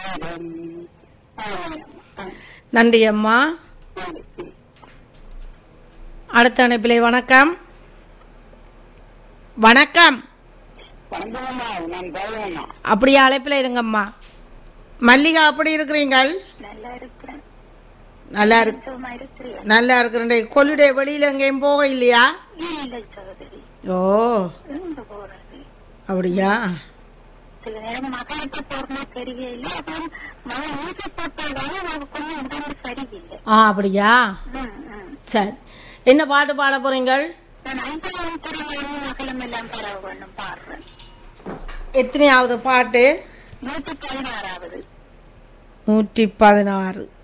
நேரம் ஆமாம். நன்றி அம்மா நன்றி. அடுத்த அனுப்பிலை வணக்கம் வணக்கம் வணக்கம்மா நான் பவுனம்மா அப்படியே அழைப்பில் இருங்கம்மா மல்லிகா அப்படி இருக்கிறீங்கள் நல்லா இருக்கிறேன் நல்லா இருக்கு சும்மா இருக்கிறேன் நல்லா இருக்கிறேன் கொள்ளுடைய வெளியில எங்கேயும் போக இல்லையா இல்லை சகோதரி ஓ எங்க போறது அப்படியா சில நேரம் மகளுக்கு போறமா தெரியல அப்புறம் மகன் ஊசி போட்டாலும் அவனுக்கு கொஞ்சம் உடம்பு சரியில்லை ஆ அப்படியா ம், ம். சரி என்ன பாட்டு பாட போறீங்கள் நான் ஐந்தாவது துறையிலும் மகளும் எல்லாம் பரவ வேணும் பாடுறேன் எத்தனையாவது பாட்டு நூத்தி பதினாறாவது நூற்றி பதினாறு